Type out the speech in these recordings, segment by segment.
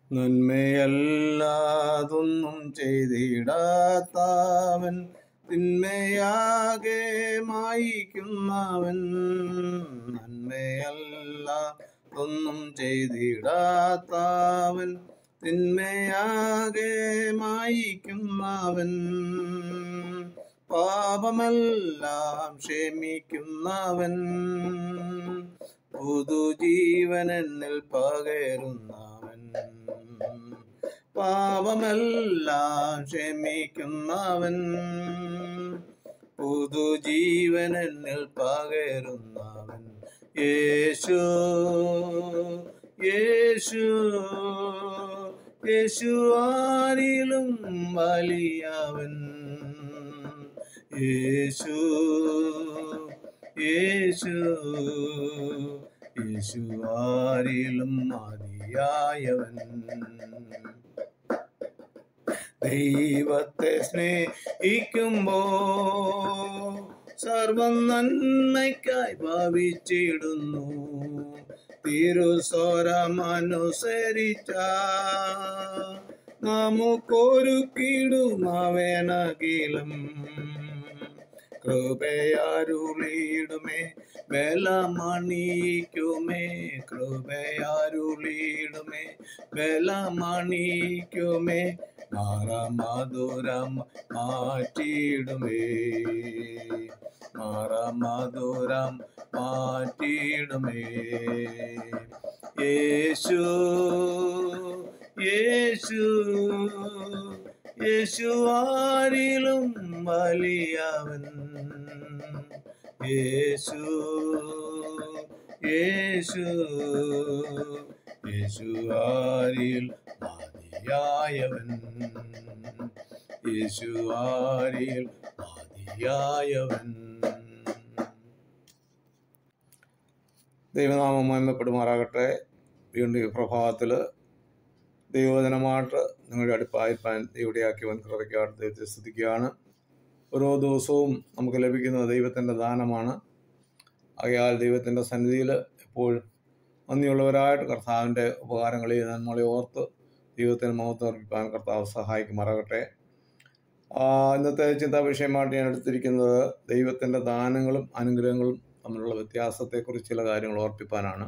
നന്മയല്ലാതൊന്നും ചെയ്തിടാത്തവൻ തിന്മയാകെ മായിക്കുന്നവൻ നന്മയല്ലാതൊന്നും ചെയ്തിടാത്തവൻ തിന്മയാകെ മായിക്കുന്നവൻ പാപമെല്ലാം ക്ഷമിക്കുന്നവൻ പുതുജീവൻ എന്നിൽ പകരുന്നവൻ പാപമെല്ലാം ക്ഷമിക്കുന്നവൻ പുതുജീവൻ എന്നിൽ പകരുന്നവൻ യേശു യേശു യേശു ആരിലും വലിയവൻ യേശു യേശു യേശു ആരിലും മതിയായവൻ ദൈവത്തെ സ്നേഹിക്കുമ്പോ സർവം നന്മയ്ക്കായി ഭാവിച്ചിടുന്നു തിരുസ്വരമനുസരിച്ച നമുക്കൊരു കിടുമവനകിലും കൃപയാരുളിയിടുമേ ബലമണിക്കുമേ കൃപയാരുളിയിടുമേ ബലമണിക്കുമേ മാറമധുരം മാറ്റിയിടുമേ മാറമധുരം മാറ്റിയിടുമേ യേശു യേശു യേശു ആരിലും വലിയവൻ യേശു യേശു യേശു ആരിൽ മതിയായവൻ യേശു ആരിൽ മതിയായവൻ ദൈവനാമം മഹിമപ്പെടുമാറാകട്ടെ വീണ്ടും ഈ പ്രഭാതത്തിൽ ദൈവവചനമായിട്ട് നിങ്ങളുടെ അടുപ്പായിരിക്കാൻ ദൈവടെയാക്കിയവൻ കൃപയ്ക്കായിട്ട് ദൈവത്തെ സ്തുതിക്കുകയാണ് ഓരോ ദിവസവും നമുക്ക് ലഭിക്കുന്ന ദൈവത്തിൻ്റെ ദാനമാണ് ആകയാൽ ദൈവത്തിൻ്റെ സന്നിധിയിൽ എപ്പോഴും നന്ദിയുള്ളവരായിട്ട് കർത്താവിൻ്റെ ഉപകാരങ്ങളിൽ നമ്മളെ ഓർത്ത് ദൈവത്തിന് മഹത്വം അർപ്പിക്കാൻ കർത്താവ് സഹായിക്കുമാറാകട്ടെ ആ, ഇന്നത്തെ ചിന്താ വിഷയമായിട്ട് ഞാൻ എടുത്തിരിക്കുന്നത് ദൈവത്തിൻ്റെ ദാനങ്ങളും അനുഗ്രഹങ്ങളും തമ്മിലുള്ള വ്യത്യാസത്തെക്കുറിച്ച് ചില കാര്യങ്ങൾ ഓർപ്പിക്കാനാണ്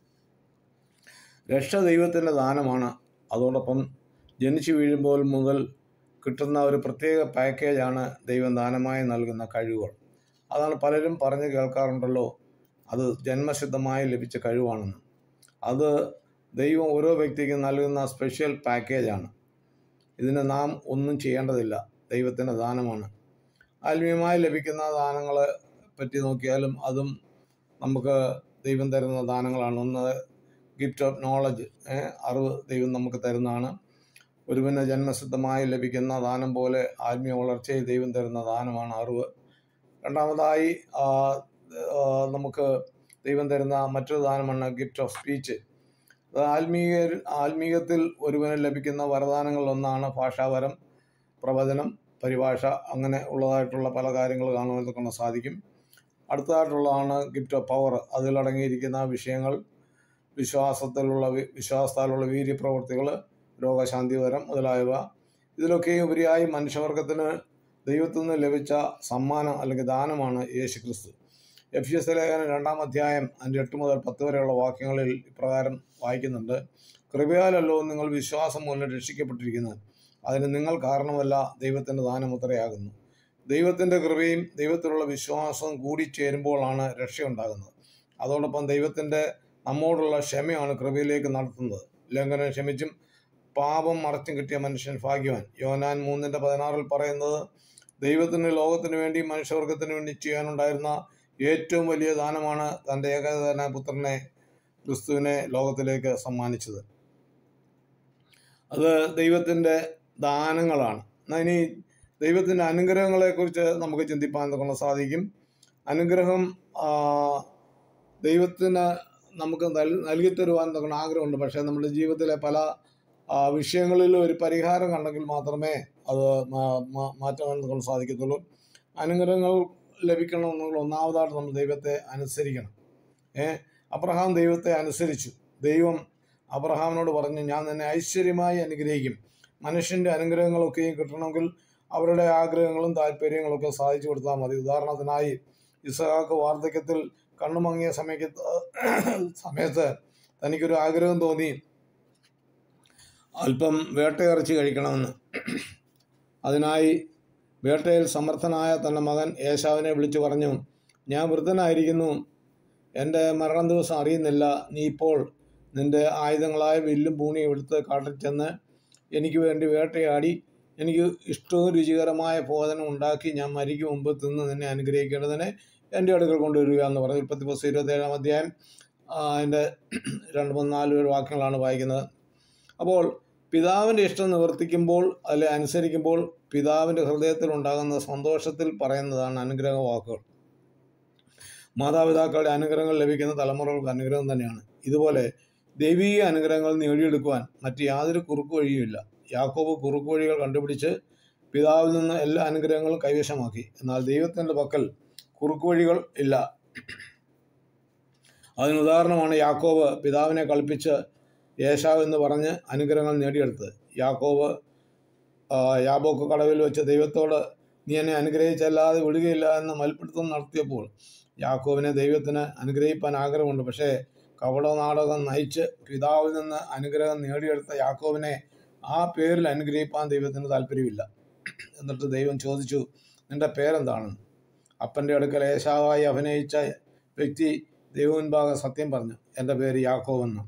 രക്ഷ ദൈവത്തിൻ്റെ ദാനമാണ് അതോടൊപ്പം ജനിച്ചു വീഴുമ്പോൾ മുതൽ കിട്ടുന്ന ഒരു പ്രത്യേക പാക്കേജാണ് ദൈവം ദാനമായി നൽകുന്ന കഴിവുകൾ അതാണ് പലരും പറഞ്ഞു കേൾക്കാറുണ്ടല്ലോ അത് ജന്മസിദ്ധമായി ലഭിച്ച കഴിവാണെന്ന് അത് ദൈവം ഓരോ വ്യക്തിക്കും നൽകുന്ന സ്പെഷ്യൽ പാക്കേജാണ് ഇതിന് നാം ഒന്നും ചെയ്യേണ്ടതില്ല ദൈവത്തിൻ്റെ ദാനമാണ് ആത്മീയമായി ലഭിക്കുന്ന ദാനങ്ങളെ പറ്റി നോക്കിയാലും അതും നമുക്ക് ദൈവം തരുന്ന ദാനങ്ങളാണ് ഒന്ന് ഗിഫ്റ്റ് ഓഫ് നോളജ് അറിവ് ദൈവം നമുക്ക് തരുന്നതാണ് ഒരുവന് ജന്മസിദ്ധമായി ലഭിക്കുന്ന ദാനം പോലെ ആത്മീയ വളർച്ചയിൽ ദൈവം തരുന്ന ദാനമാണ് അറിവ് രണ്ടാമതായി ആ, ആ, നമുക്ക് ദൈവം തരുന്ന മറ്റൊരു ദാനമാണ് ഗിഫ്റ്റ് ഓഫ് സ്പീച്ച് അത് ആത്മീയ ആത്മീയത്തിൽ ഒരുവന് ലഭിക്കുന്ന വരദാനങ്ങളിൽ ഒന്നാണ് ഭാഷാവരം പ്രവചനം പരിഭാഷ അങ്ങനെ ഉള്ളതായിട്ടുള്ള പല കാര്യങ്ങൾ കാണുവാൻ കൊണ്ട് സാധിക്കും അടുത്തതായിട്ടുള്ളതാണ് ഗിഫ്റ്റ് ഓഫ് പവർ അതിലടങ്ങിയിരിക്കുന്ന വിഷയങ്ങൾ വിശ്വാസത്തിലുള്ള വി- വിശ്വാസത്താലുള്ള വീര്യപ്രവൃത്തികൾ രോഗശാന്തിവരം മുതലായവ ഇതിലൊക്കെ ഉപരിയായി മനുഷ്യവർഗത്തിന് ദൈവത്തിൽ നിന്ന് ലഭിച്ച സമ്മാനം അല്ലെങ്കിൽ ദാനമാണ് യേശു ക്രിസ്തു എഫ് എസ് ലേഖനം രണ്ടാം അധ്യായം അതിൻ്റെ എട്ട് മുതൽ പത്ത് വരെയുള്ള വാക്യങ്ങളിൽ ഇപ്രകാരം വായിക്കുന്നുണ്ട് കൃപയാലല്ലോ നിങ്ങൾ വിശ്വാസം മൂലം രക്ഷിക്കപ്പെട്ടിരിക്കുന്നത് അതിന് നിങ്ങൾ കാരണമല്ല ദൈവത്തിൻ്റെ ദാനമുദ്രയാകുന്നു ദൈവത്തിൻ്റെ കൃപയും ദൈവത്തിലുള്ള വിശ്വാസവും കൂടിച്ചേരുമ്പോഴാണ് രക്ഷയുണ്ടാകുന്നത് അതോടൊപ്പം ദൈവത്തിൻ്റെ നമ്മോടുള്ള ക്ഷമയാണ് കൃപയിലേക്ക് നടത്തുന്നത് ലംഘനം ക്ഷമിച്ചും പാപം മറച്ചും കിട്ടിയ മനുഷ്യൻ ഭാഗ്യവാൻ യോനാൻ മൂന്നിൻ്റെ പതിനാറിൽ പറയുന്നത് ദൈവത്തിന് ലോകത്തിന് വേണ്ടി മനുഷ്യവർഗത്തിന് വേണ്ടി ചെയ്യാനുണ്ടായിരുന്ന ഏറ്റവും വലിയ ദാനമാണ് തൻ്റെ ഏകദാന പുത്രനെ ക്രിസ്തുവിനെ ലോകത്തിലേക്ക് സമ്മാനിച്ചത് അത് ദൈവത്തിൻ്റെ ദാനങ്ങളാണ് എന്നാൽ ഇനി ദൈവത്തിൻ്റെ അനുഗ്രഹങ്ങളെക്കുറിച്ച് നമുക്ക് ചിന്തിപ്പാൻ കൊണ്ട് സാധിക്കും അനുഗ്രഹം ആ, ദൈവത്തിന് നമുക്ക് നൽ- നൽകി തരുവാൻ തൊക്കെ ആഗ്രഹമുണ്ട് പക്ഷേ നമ്മുടെ ജീവിതത്തിലെ പല ആ, വിഷയങ്ങളിൽ ഒരു പരിഹാരം കണ്ടെങ്കിൽ മാത്രമേ അത് മാ- മാ- മാറ്റാൻ കൊണ്ട് സാധിക്കത്തുള്ളൂ അനുഗ്രഹങ്ങൾ ലഭിക്കണമെന്നുള്ള ഒന്നാമതായിട്ട് നമ്മൾ ദൈവത്തെ അനുസരിക്കണം ഏ അബ്രഹാം ദൈവത്തെ അനുസരിച്ചു ദൈവം അബ്രഹാമിനോട് പറഞ്ഞു ഞാൻ നിന്നെ ഐശ്വര്യമായി അനുഗ്രഹിക്കും മനുഷ്യൻ്റെ അനുഗ്രഹങ്ങളൊക്കെയും കിട്ടണമെങ്കിൽ അവരുടെ ആഗ്രഹങ്ങളും താല്പര്യങ്ങളൊക്കെ സാധിച്ചു കൊടുത്താൽ മതി ഉദാഹരണത്തിനായി ഇസഹാക്ക് വാർദ്ധക്യത്തിൽ കണ്ണുമങ്ങിയ സമയത്ത് സമയത്ത് തനിക്കൊരു ആഗ്രഹം തോന്നി അല്പം വേട്ടയിറച്ചി കഴിക്കണമെന്ന് അതിനായി വേട്ടയിൽ സമർത്ഥനായ തൻ്റെ മകൻ യേശാവിനെ വിളിച്ചു പറഞ്ഞു ഞാൻ വൃദ്ധനായിരിക്കുന്നു എൻ്റെ മരണ ദിവസം അറിയുന്നില്ല നീ ഇപ്പോൾ നിൻ്റെ ആയുധങ്ങളായ വില്ലും പൂണിയും എടുത്ത് കാട്ടിൽ ചെന്ന് എനിക്ക് വേണ്ടി വേട്ടയാടി എനിക്ക് ഇഷ്ടവും രുചികരമായ ഭോജനം ഉണ്ടാക്കി ഞാൻ മരിക്കും മുമ്പ് തിന്ന് നിന്നെ അനുഗ്രഹിക്കേണ്ടതിന് എൻ്റെ അടുക്കൽ കൊണ്ടുവരിക എന്ന് പറഞ്ഞു ഉൽപ്പത്തി പുസ്തകം ഇരുപത്തേഴാം അധ്യായം ആ, അതിൻ്റെ രണ്ട് മൂന്ന് നാല് പേര് വാക്യങ്ങളാണ് വായിക്കുന്നത് അപ്പോൾ പിതാവിൻ്റെ ഇഷ്ടം നിവർത്തിക്കുമ്പോൾ അല്ലെ അനുസരിക്കുമ്പോൾ പിതാവിൻ്റെ ഹൃദയത്തിൽ ഉണ്ടാകുന്ന സന്തോഷത്തിൽ പറയുന്നതാണ് അനുഗ്രഹ വാക്കുകൾ മാതാപിതാക്കളുടെ അനുഗ്രഹങ്ങൾ ലഭിക്കുന്ന തലമുറകൾക്ക് അനുഗ്രഹം തന്നെയാണ് ഇതുപോലെ ദൈവീക അനുഗ്രഹങ്ങൾ നേടിയെടുക്കുവാൻ മറ്റ് യാതൊരു കുറുക്കു വഴിയുമില്ല യാക്കോബ് കുറുക്കു വഴികൾ കണ്ടുപിടിച്ച് പിതാവിൽ നിന്ന് എല്ലാ അനുഗ്രഹങ്ങളും കൈവശമാക്കി എന്നാൽ ദൈവത്തിൻ്റെ പക്കൽ കുറുക്കു വഴികൾ ഇല്ല അതിന് ഉദാഹരണമാണ് യാക്കോബ് പിതാവിനെ കളിപ്പിച്ച് യേശാവ് എന്ന് പറഞ്ഞ് അനുഗ്രഹങ്ങൾ നേടിയെടുത്തത് യാക്കോബ് ആ, യാബോക്ക് കടവിൽ വെച്ച് ദൈവത്തോട് നീ എന്നെ അനുഗ്രഹിച്ചല്ലാതെ വിടുകയില്ല എന്ന് മൽപ്പിടുത്തം നടത്തിയപ്പോൾ യാക്കോബിനെ ദൈവത്തിന് അനുഗ്രഹിപ്പാൻ ആഗ്രഹമുണ്ട് പക്ഷേ കപട നാടകം നയിച്ച് പിതാവിൽ നിന്ന് അനുഗ്രഹം നേടിയെടുത്ത യാക്കോബിനെ ആ പേരിൽ അനുഗ്രഹിപ്പാൻ ദൈവത്തിന് താല്പര്യമില്ല എന്നിട്ട് ദൈവം ചോദിച്ചു നിന്റെ പേരെന്താണ് അപ്പൻ്റെ അടുക്കൽ ഏശാവായി അഭിനയിച്ച വ്യക്തി ദൈവമുൻപാകെ സത്യം പറഞ്ഞു എൻ്റെ പേര് യാക്കോബ് എന്ന്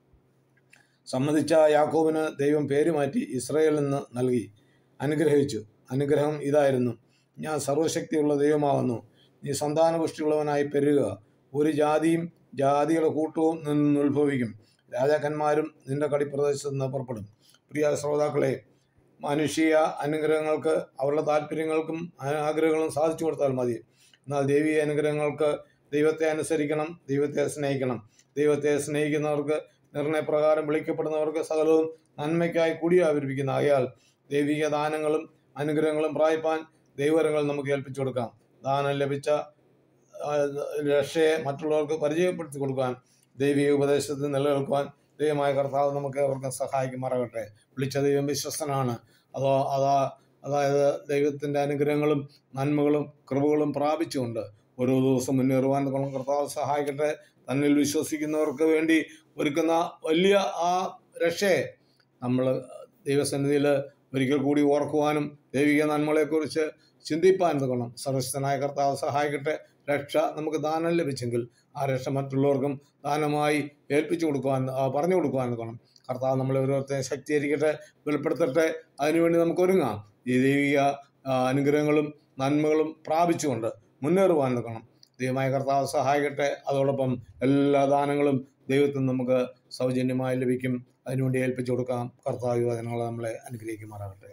സമ്മതിച്ച യാക്കോബിന് ദൈവം പേര് മാറ്റി ഇസ്രയേലിൽ നിന്ന് നൽകി അനുഗ്രഹിച്ചു അനുഗ്രഹം ഇതായിരുന്നു ഞാൻ സർവശക്തിയുള്ള ദൈവമാകുന്നു നീ സന്താനപുഷ്ടിയുള്ളവനായി പെരുക ഒരു ജാതിയും ജാതിയുടെ കൂട്ടവും നിന്ന് ഉത്ഭവിക്കും രാജാക്കന്മാരും നിന്റെ കടിപ്രദേശത്ത് നിന്ന് പുറപ്പെടും പ്രിയ ശ്രോതാക്കളെ മാനുഷിക അനുഗ്രഹങ്ങൾക്ക് അവരുടെ താല്പര്യങ്ങൾക്കും ആഗ്രഹങ്ങളും സാധിച്ചു കൊടുത്താൽ മതി എന്നാൽ ദൈവീയ അനുഗ്രഹങ്ങൾക്ക് ദൈവത്തെ അനുസരിക്കണം ദൈവത്തെ സ്നേഹിക്കണം ദൈവത്തെ സ്നേഹിക്കുന്നവർക്ക് നിർണയപ്രകാരം വിളിക്കപ്പെടുന്നവർക്ക് സകലവും നന്മയ്ക്കായി കൂടി ആവരിപ്പിക്കുന്ന ആയാൽ ദൈവിക ദാനങ്ങളും അനുഗ്രഹങ്ങളും പ്രായപ്പാൻ ദൈവരങ്ങൾ നമുക്ക് ഏൽപ്പിച്ചു കൊടുക്കാം ദാനം ലഭിച്ച ആ, രക്ഷയെ മറ്റുള്ളവർക്ക് പരിചയപ്പെടുത്തി കൊടുക്കാൻ ദൈവിക ഉപദേശത്തിൽ നിലനിൽക്കുവാൻ ദൈവമായ കർത്താവ് നമുക്ക് അവർക്ക് സഹായിക്കുമാറാകട്ടെ വിളിച്ച ദൈവം വിശ്വസ്തനാണ് അതോ അതാ അതായത് ദൈവത്തിൻ്റെ അനുഗ്രഹങ്ങളും നന്മകളും കൃപകളും പ്രാപിച്ചുകൊണ്ട് ഓരോ ദിവസം മുന്നേറുവാൻ നമുക്ക് കർത്താവ് സഹായിക്കട്ടെ തന്നിൽ വിശ്വസിക്കുന്നവർക്ക് വേണ്ടി ഒരുക്കുന്ന വലിയ ആ രക്ഷയെ നമ്മൾ ദൈവസന്നിധിയിൽ ഒരിക്കൽ കൂടി ഓർക്കുവാനും ദൈവിക നന്മകളെക്കുറിച്ച് ചിന്തിപ്പാൻ കൊള്ളണം സർവശക്തനായ കർത്താവ് സഹായിക്കട്ടെ രക്ഷ നമുക്ക് ദാനം ലഭിച്ചെങ്കിൽ ആ രക്ഷ മറ്റുള്ളവർക്കും ദാനമായി ഏൽപ്പിച്ചു കൊടുക്കുവാൻ ആ, പറഞ്ഞു കൊടുക്കുവാൻ കൊള്ളണം കർത്താവ് നമ്മളെ ഓരോരുത്തരെയും ശക്തീകരിക്കട്ടെ വെളിപ്പെടുത്തട്ടെ അതിനുവേണ്ടി നമുക്ക് ഒരുങ്ങാം ഈ ദൈവിക ആ, അനുഗ്രഹങ്ങളും നന്മകളും പ്രാപിച്ചുകൊണ്ട് മുന്നേറുവാൻ നിൽക്കണം ദൈവമായ കർത്താവ് സഹായിക്കട്ടെ അതോടൊപ്പം എല്ലാ ദാനങ്ങളും ദൈവത്തിൽ നിന്ന് നമുക്ക് സൗജന്യമായി ലഭിക്കും അതിനുവേണ്ടി ഏൽപ്പിച്ചു കൊടുക്കാം കർത്താവ് യുവജനങ്ങളെ നമ്മളെ അനുഗ്രഹിക്കുമാറാകട്ടെ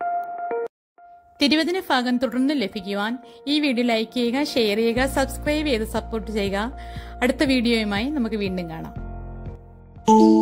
തിരുവചന ഭാഗം തുടർന്ന് ലഭിക്കുവാൻ ഈ വീഡിയോ ലൈക്ക് ചെയ്യുക ഷെയർ ചെയ്യുക സബ്സ്ക്രൈബ് ചെയ്ത് സപ്പോർട്ട് ചെയ്യുക അടുത്ത വീഡിയോയുമായി നമുക്ക് വീണ്ടും കാണാം